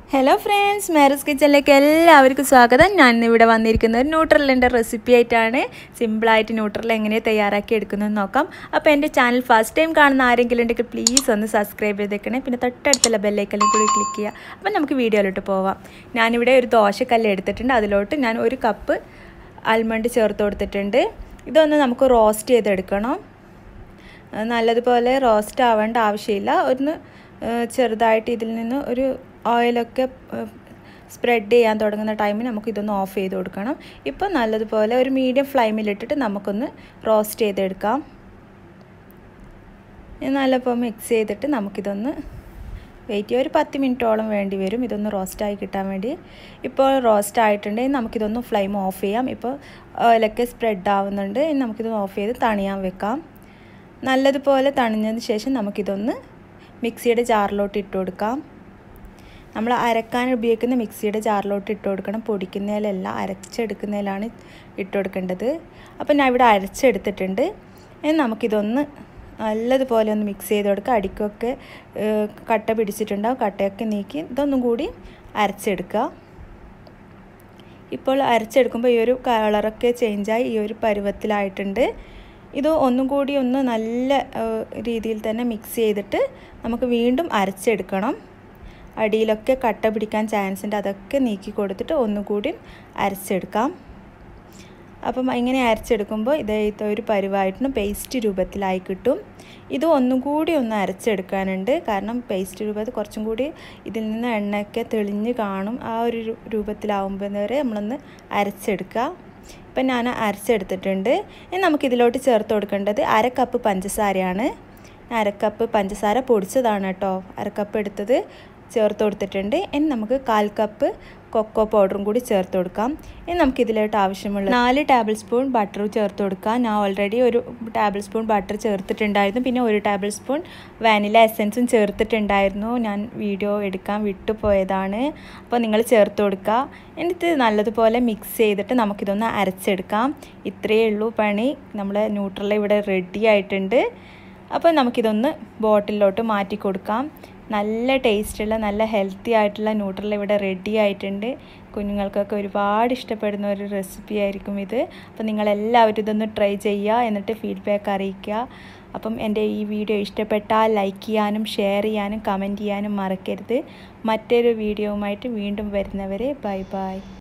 hello friends മാരസ് കിച്ചണിലേക്ക് എല്ലാവർക്കും സ്വാഗതം ഞാൻ ഇന്ന് ഇവിടെ വന്നിരിക്കുന്നത് ന്യൂട്രലിൻ്റെ റെസിപ്പി ആയിട്ടാണ് സിമ്പിളായിട്ട് ന്യൂട്രൽ എങ്ങനെ തയ്യാറാക്കി എടുക്കുന്നത് നോക്കാം അപ്പോൾ എൻ്റെ ചാനൽ ഫസ്റ്റ് ടൈം കാണുന്ന ആരെങ്കിലും ഉണ്ടെങ്കിൽ പ്ലീസ് ഒന്ന് സബ്സ്ക്രൈബ് ചെയ്തേക്കണേ പിന്നെ തൊട്ടടുത്തുള്ള ബെല്ലൈക്കനിൽ കൂടി ക്ലിക്ക് ചെയ്യുക അപ്പോൾ നമുക്ക് വീഡിയോയിലോട്ട് പോവാം ഞാനിവിടെ ഒരു ദോശക്കല്ല് എടുത്തിട്ടുണ്ട് അതിലോട്ട് ഞാൻ ഒരു കപ്പ് ആൽമണ്ട് ചേർത്ത് കൊടുത്തിട്ടുണ്ട് ഇതൊന്ന് നമുക്ക് റോസ്റ്റ് ചെയ്തെടുക്കണം നല്ലതുപോലെ റോസ്റ്റ് ആവേണ്ട ആവശ്യമില്ല ഒന്ന് ചെറുതായിട്ട് ഇതിൽ നിന്ന് ഒരു ഓയിലൊക്കെ സ്പ്രെഡ് ചെയ്യാൻ തുടങ്ങുന്ന ടൈമിൽ നമുക്ക് ഇതൊന്ന് ഓഫ് ചെയ്ത് കൊടുക്കണം ഇപ്പോൾ നല്ലതുപോലെ ഒരു മീഡിയം ഫ്ലെയിമിലിട്ടിട്ട് നമുക്കൊന്ന് റോസ്റ്റ് ചെയ്തെടുക്കാം നല്ലപ്പോൾ മിക്സ് ചെയ്തിട്ട് നമുക്കിതൊന്ന് വെയിറ്റ് ചെയ്യുക ഒരു പത്ത് മിനിറ്റോളം വേണ്ടി വരും ഇതൊന്ന് റോസ്റ്റായി കിട്ടാൻ വേണ്ടി ഇപ്പോൾ റോസ്റ്റ് ആയിട്ടുണ്ടെങ്കിൽ നമുക്കിതൊന്ന് ഫ്ലെയിം ഓഫ് ചെയ്യാം ഇപ്പോൾ ഓയിലൊക്കെ സ്പ്രെഡ് ആവുന്നുണ്ട് നമുക്കിത് ഓഫ് ചെയ്ത് തണിയാൻ വെക്കാം നല്ലതുപോലെ തണിഞ്ഞതിന് ശേഷം നമുക്കിതൊന്ന് മിക്സിയുടെ ജാറിലോട്ട് ഇട്ട് കൊടുക്കാം നമ്മൾ അരക്കാൻ ഉപയോഗിക്കുന്ന മിക്സിയുടെ ജാറിലോട്ട് ഇട്ട് കൊടുക്കണം പൊടിക്കുന്നതിലല്ല അരച്ചെടുക്കുന്നതിലാണ് ഇട്ട് കൊടുക്കേണ്ടത് അപ്പോൾ ഞാൻ ഇവിടെ അരച്ചെടുത്തിട്ടുണ്ട് നമുക്കിതൊന്ന് നല്ലതുപോലെ ഒന്ന് മിക്സ് ചെയ്ത് കൊടുക്കുക അടിക്കൊക്കെ കട്ട പിടിച്ചിട്ടുണ്ടാവും കട്ടയൊക്കെ നീക്കി ഇതൊന്നും കൂടി അരച്ചെടുക്കുക ഇപ്പോൾ അരച്ചെടുക്കുമ്പോൾ ഈ ഒരു കളറൊക്കെ ചേഞ്ചായി ഈ ഒരു പരുവത്തിലായിട്ടുണ്ട് ഇത് ഒന്നും കൂടി ഒന്ന് നല്ല രീതിയിൽ തന്നെ മിക്സ് ചെയ്തിട്ട് നമുക്ക് വീണ്ടും അരച്ചെടുക്കണം അടിയിലൊക്കെ കട്ട പിടിക്കാൻ ചാൻസ് ഉണ്ട് അതൊക്കെ നീക്കി കൊടുത്തിട്ട് ഒന്നുകൂടി അരച്ചെടുക്കാം അപ്പം ഇങ്ങനെ അരച്ചെടുക്കുമ്പോൾ ഇത് ഒരു പരുവായിട്ടുണ്ട് പേസ്റ്റ് രൂപത്തിലായി കിട്ടും ഇത് ഒന്നും കൂടി ഒന്ന് അരച്ചെടുക്കാനുണ്ട് കാരണം പേസ്റ്റ് രൂപത്തിൽ കുറച്ചും കൂടി ഇതിൽ നിന്ന് എണ്ണയൊക്കെ തെളിഞ്ഞ് കാണും ആ ഒരു രൂപത്തിലാവുമ്പോൾ വരെ നമ്മളൊന്ന് അരച്ചെടുക്കുക ഇപ്പം ഞാൻ അരച്ചെടുത്തിട്ടുണ്ട് ഇനി നമുക്കിതിലോട്ട് ചേർത്ത് കൊടുക്കേണ്ടത് അര കപ്പ് പഞ്ചസാരയാണ് അരക്കപ്പ് പഞ്ചസാര പൊടിച്ചതാണ് കേട്ടോ അരക്കപ്പ് എടുത്തത് ചേർത്ത് കൊടുത്തിട്ടുണ്ട് ഇനി നമുക്ക് കാൽ കപ്പ് കൊക്കോ പൗഡറും കൂടി ചേർത്ത് കൊടുക്കാം ഇനി നമുക്ക് ഇതിലോട്ട് ആവശ്യമുള്ള നാല് ടേബിൾ സ്പൂൺ ബട്ടർ ചേർത്ത് കൊടുക്കാം ഞാൻ ഓൾറെഡി ഒരു ടേബിൾ സ്പൂൺ ബട്ടർ ചേർത്തിട്ടുണ്ടായിരുന്നു പിന്നെ ഒരു ടേബിൾ സ്പൂൺ വാനില എസൻസും ചേർത്തിട്ടുണ്ടായിരുന്നു ഞാൻ വീഡിയോ എടുക്കാൻ വിട്ടുപോയതാണ് അപ്പോൾ നിങ്ങൾ ചേർത്ത് കൊടുക്കുക എന്നിട്ട് നല്ലതുപോലെ മിക്സ് ചെയ്തിട്ട് നമുക്കിതൊന്ന് അരച്ചെടുക്കാം ഇത്രയേ ഉള്ളൂ പണി നമ്മുടെ ന്യൂട്രൽ ഇവിടെ റെഡി ആയിട്ടുണ്ട് അപ്പോൾ നമുക്കിതൊന്ന് ബോട്ടിലോട്ട് മാറ്റി കൊടുക്കാം നല്ല ടേസ്റ്റുള്ള നല്ല ഹെൽത്തി ആയിട്ടുള്ള ന്യൂട്രൽ ഇവിടെ റെഡി ആയിട്ടുണ്ട് കുഞ്ഞുങ്ങൾക്കൊക്കെ ഒരുപാട് ഇഷ്ടപ്പെടുന്ന ഒരു റെസിപ്പി ആയിരിക്കും ഇത് അപ്പോൾ നിങ്ങളെല്ലാവരും ഇതൊന്ന് ട്രൈ ചെയ്യുക എന്നിട്ട് ഫീഡ്ബാക്ക് അറിയിക്കുക അപ്പം എൻ്റെ ഈ വീഡിയോ ഇഷ്ടപ്പെട്ടാൽ ലൈക്ക് ചെയ്യാനും ഷെയർ ചെയ്യാനും കമൻറ്റ് ചെയ്യാനും മറക്കരുത് മറ്റൊരു വീഡിയോവുമായിട്ട് വീണ്ടും വരുന്നവരെ ബൈ ബൈ